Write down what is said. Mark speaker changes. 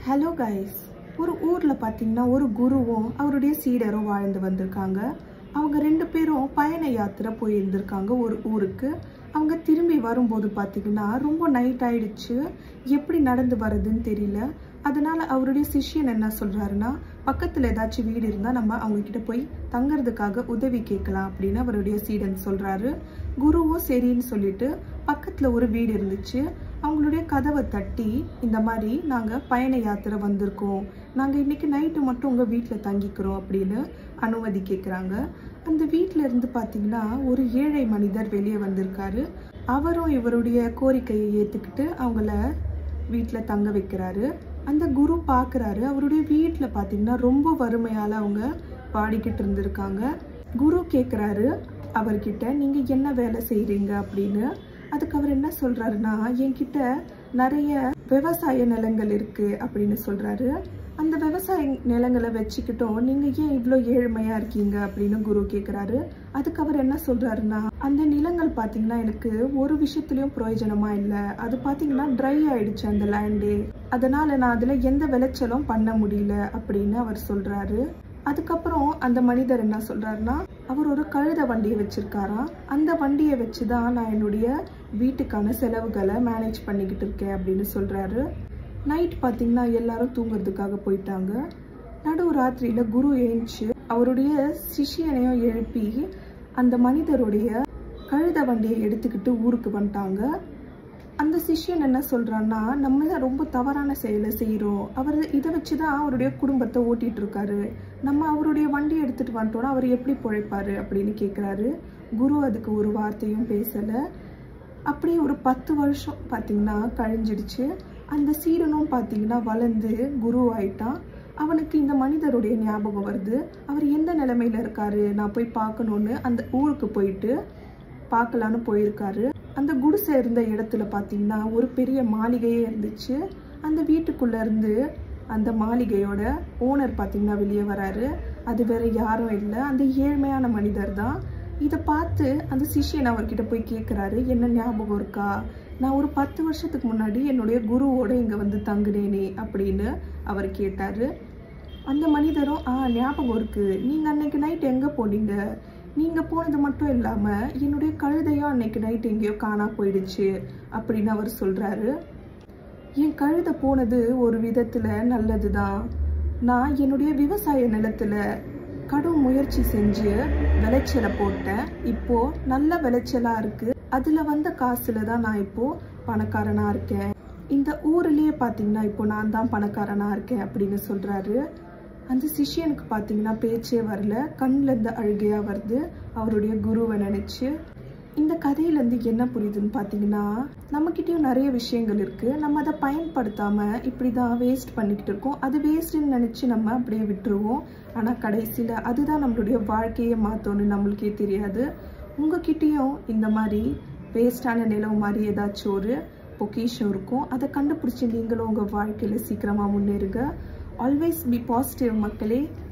Speaker 1: hello guys ஒரு ஊரில் பார்த்தீங்கன்னா ஒரு குருவும் அவருடைய சீடரும் வாழ்ந்து வந்திருக்காங்க அவங்க ரெண்டு பேரும் பயண யாத்திரை போயிருந்திருக்காங்க ஒரு ஊருக்கு அவங்க திரும்பி வரும்போது பார்த்தீங்கன்னா ரொம்ப நைட் ஆயிடுச்சு எப்படி நடந்து வர்றதுன்னு தெரியல அதனால அவருடைய சிஷ்யன் என்ன சொல்றாருன்னா பக்கத்தில் ஏதாச்சும் வீடு இருந்தால் நம்ம அவங்க கிட்ட போய் தங்கறதுக்காக உதவி கேட்கலாம் அப்படின்னு அவருடைய சீடன் சொல்றாரு குருவும் சரின்னு சொல்லிட்டு பக்கத்தில் ஒரு வீடு இருந்துச்சு அவங்களுடைய கதவை தட்டி இந்த மாதிரி நாங்கள் பயண யாத்திரை வந்திருக்கோம் நாங்கள் இன்னைக்கு நைட்டு மட்டும் உங்கள் வீட்டில் தங்கிக்கிறோம் அப்படின்னு அனுமதி கேட்குறாங்க அந்த வீட்டில் இருந்து பார்த்தீங்கன்னா ஒரு ஏழை மனிதர் வெளியே வந்திருக்காரு அவரும் இவருடைய கோரிக்கையை ஏற்றுக்கிட்டு அவங்கள வீட்டில் தங்க வைக்கிறாரு அந்த குரு பார்க்குறாரு அவருடைய வீட்டில் பார்த்தீங்கன்னா ரொம்ப வறுமையால் அவங்க பாடிக்கிட்டு இருந்திருக்காங்க குரு கேட்குறாரு அவர்கிட்ட நீங்கள் என்ன வேலை செய்கிறீங்க அப்படின்னு அதுக்கு அவர் என்ன சொல்றாருன்னா என்கிட்ட நிறைய விவசாய நிலங்கள் இருக்கு அப்படின்னு சொல்றாரு அந்த விவசாய நிலங்களை வச்சுக்கிட்டோம் நீங்க ஏன் இவ்வளோ ஏழ்மையா இருக்கீங்க அப்படின்னு குரு கேட்குறாரு அதுக்கு அவர் என்ன சொல்றாருன்னா அந்த நிலங்கள் பார்த்தீங்கன்னா எனக்கு ஒரு விஷயத்துலயும் பிரயோஜனமா இல்லை அது பார்த்தீங்கன்னா ட்ரை ஆயிடுச்சு அந்த லேண்டே அதனால நான் அதுல எந்த விளைச்சலும் பண்ண முடியல அப்படின்னு அவர் சொல்றாரு அதுக்கப்புறம் அந்த மனிதர் என்ன சொல்றாருன்னா அவர் ஒரு கழுத வண்டியை வச்சிருக்காராம் அந்த வண்டியை வச்சு தான் நான் என்னுடைய வீட்டுக்கான செலவுகளை மேனேஜ் பண்ணிக்கிட்டு இருக்கேன் அப்படின்னு சொல்றாரு நைட் பார்த்தீங்கன்னா எல்லாரும் தூங்குறதுக்காக போயிட்டாங்க நடு ராத்திரியில குரு ஏஞ்சி அவருடைய சிஷியனையும் எழுப்பி அந்த மனிதருடைய கழுத வண்டியை எடுத்துக்கிட்டு ஊருக்கு வந்துட்டாங்க அந்த சிஷ்யன் என்ன சொல்றான்னா நம்ம தான் ரொம்ப தவறான செயலை செய்கிறோம் அவர் இதை வச்சு தான் அவருடைய குடும்பத்தை ஓட்டிட்டு இருக்காரு நம்ம அவருடைய வண்டி எடுத்துட்டு வந்துட்டோம்னா அவர் எப்படி பிழைப்பாரு அப்படின்னு கேட்குறாரு குரு அதுக்கு ஒரு வார்த்தையும் பேசலை அப்படியே ஒரு பத்து வருஷம் பார்த்தீங்கன்னா கழிஞ்சிடுச்சு அந்த சீடனும் பார்த்தீங்கன்னா வளர்ந்து குரு ஆயிட்டான் அவனுக்கு இந்த மனிதருடைய ஞாபகம் வருது அவர் எந்த நிலைமையில இருக்காரு நான் போய் பார்க்கணுன்னு அந்த ஊருக்கு போயிட்டு பார்க்கலான்னு போயிருக்காரு அந்த குடிசை இருந்த இடத்துல பார்த்தீங்கன்னா ஒரு பெரிய மாளிகையே இருந்துச்சு அந்த வீட்டுக்குள்ள இருந்து அந்த மாளிகையோட ஓனர் பார்த்தீங்கன்னா வெளியே வராரு அது வேற யாரும் இல்லை அந்த ஏழ்மையான மனிதர் தான் இதை பார்த்து அந்த சிஷ்யன் அவர்கிட்ட போய் கேட்குறாரு என்ன ஞாபகம் இருக்கா நான் ஒரு பத்து வருஷத்துக்கு முன்னாடி என்னுடைய குருவோட இங்கே வந்து தங்குனேனே அப்படின்னு அவர் கேட்டாரு அந்த மனிதரும் ஆ ஞாபகம் இருக்கு நீங்கள் அன்னைக்கு நைட் எங்கே போனீங்க நீங்கள் போனது மட்டும் இல்லாமல் என்னுடைய கழுதையும் அன்னைக்கு நைட் எங்கேயோ காணா போயிடுச்சு அப்படின்னு அவர் சொல்கிறாரு என் கழுதை போனது ஒரு விதத்தில் நல்லது தான் நான் என்னுடைய விவசாய நிலத்தில் கடும் முயற்சி செஞ்சு விளைச்சலை போட்டேன் இப்போ நல்ல விளைச்சலா இருக்கு அதுல வந்த காசுல தான் நான் இப்போ பணக்காரனா இருக்கேன் இந்த ஊர்லயே பாத்தீங்கன்னா இப்போ நான் தான் பணக்காரனா இருக்கேன் அப்படின்னு சொல்றாரு அந்த சிஷ்யனுக்கு பார்த்தீங்கன்னா பேச்சே வரல கண்ணில் இருந்து அழுகையாக வருது அவருடைய குருவை நினச்சி இந்த கதையிலேருந்து என்ன புரியுதுன்னு பார்த்தீங்கன்னா நம்மக்கிட்டேயும் நிறைய விஷயங்கள் இருக்குது நம்ம அதை பயன்படுத்தாமல் இப்படி தான் வேஸ்ட் பண்ணிக்கிட்டு இருக்கோம் அது வேஸ்ட்டுன்னு நினச்சி நம்ம அப்படியே விட்டுருவோம் ஆனால் கடைசியில் அதுதான் நம்மளுடைய வாழ்க்கையை மாற்றோன்னு நம்மளுக்கே தெரியாது உங்ககிட்டேயும் இந்த மாதிரி வேஸ்டான நிலவு மாதிரி ஏதாச்சும் ஒரு பொக்கிஷம் இருக்கும் அதை கண்டுபிடிச்சி நீங்களும் உங்கள் வாழ்க்கையில் சீக்கிரமாக முன்னேறுங்க ஆல்வேஸ் பி பாசிட்டிவ் மக்களே